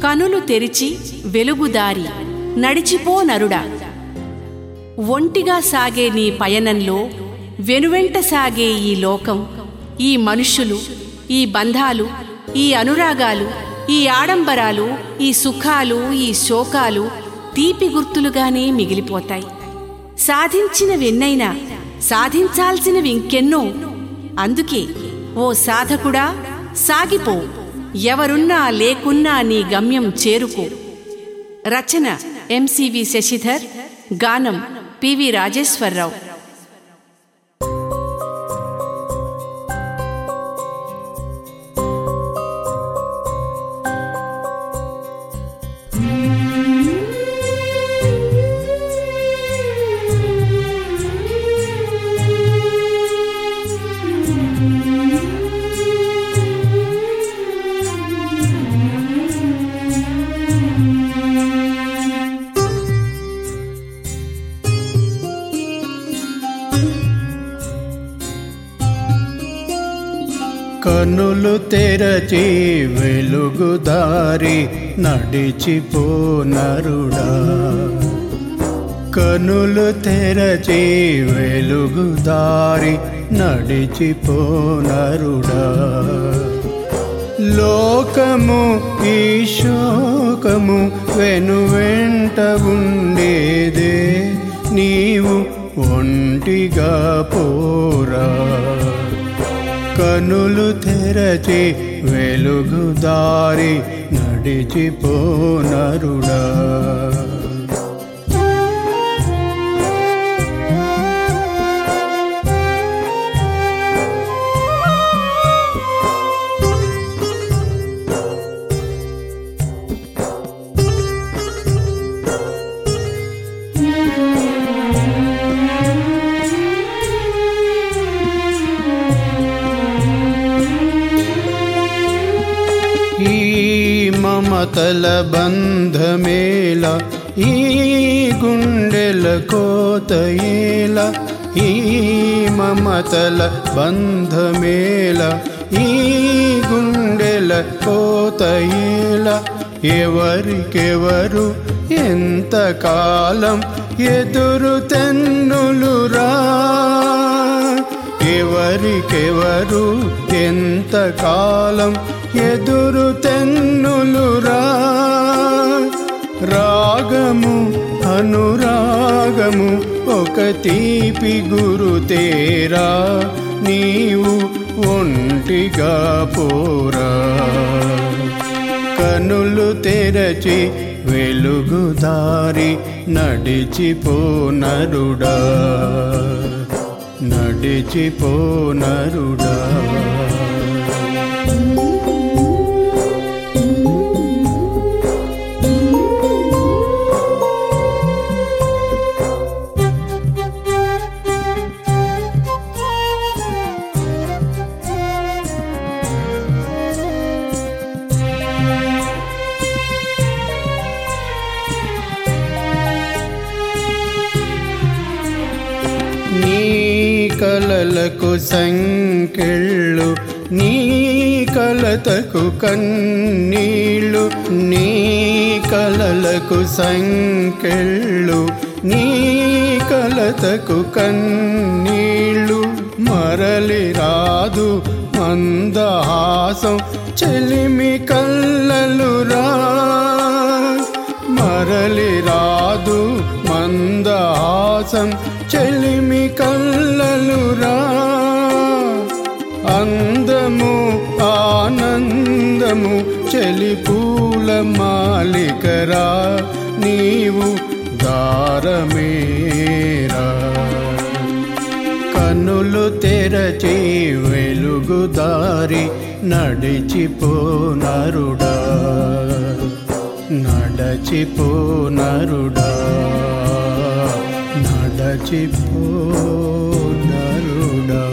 కనులు తెరిచి వెలుగుదారి నడిచిపో నరుడా ఒంటిగా సాగే నీ పయనంలో వెనువెంట సాగే ఈ లోకం ఈ మనుష్యులు ఈ బంధాలు ఈ అనురాగాలు ఈ ఆడంబరాలు ఈ సుఖాలు ఈ శోకాలు తీపి గుర్తులుగానే మిగిలిపోతాయి సాధించినవెన్నైనా సాధించాల్సినవి ఇంకెన్నో అందుకే ఓ సాధకుడా సాగిపో ఎవరున్నా లేకున్నా నీ గమ్యం చేరుకో రచన ఎంసివి శశిధర్ గానం పివి రాజేశ్వరరావు కనులు తెరచి వెలుగుదారి నడిచిపోనరుడా కనులు తెరచి వెలుగుదారి నడిచిపోనరుడా లోకము ఈ శోకము వెనువెంట ఉండేదే నీవు ఒంటిగా పోరా కనులు తెరచి వెలుగుదారి నడిచిపోనరుడా ఈ మమతల బంధమేల ఈ గుండెల కోతయేల ఈ మమతల బంధమేల ఈ గుండెల కోతయేల ఎవరికెవరు ఎంత కాలం ఎదురు తెన్నులురా ఎవరికెవరు ఎంత కాలం ఎదురు తెన్నులురా రాగము అనురాగము ఒక తీపి గురు తేరా నీవు ఒంటిగా పోరా కనులు తెరచి వెలుగుదారి నడిచిపోనరుడా నడిచిపోనరుడా నీ కలలకు సంకెళ్ళు నీ కలతకు కన్నీళ్ళు నీ కలలకు సంకెళ్ళు నీ కలతకు కన్నీళ్ళు మరలి రాదు మందహాసం చెలిమి కల్లలురా మరలి రాదు మందహాసం చెలిమి కల్లలురా అందము ఆనందము చెలి పూల మాలికరా నీవు దారమేరా కన్నులు తెరచి వెలుగుదారి నడిచిపోనరుడా నడచిపోనరుడా నడచిపోనరుడా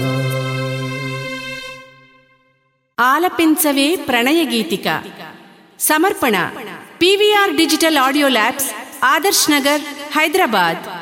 ఆలపించవే ప్రణయ గీతిక సమర్పణ PVR digital audio labs Adarsh Nagar Hyderabad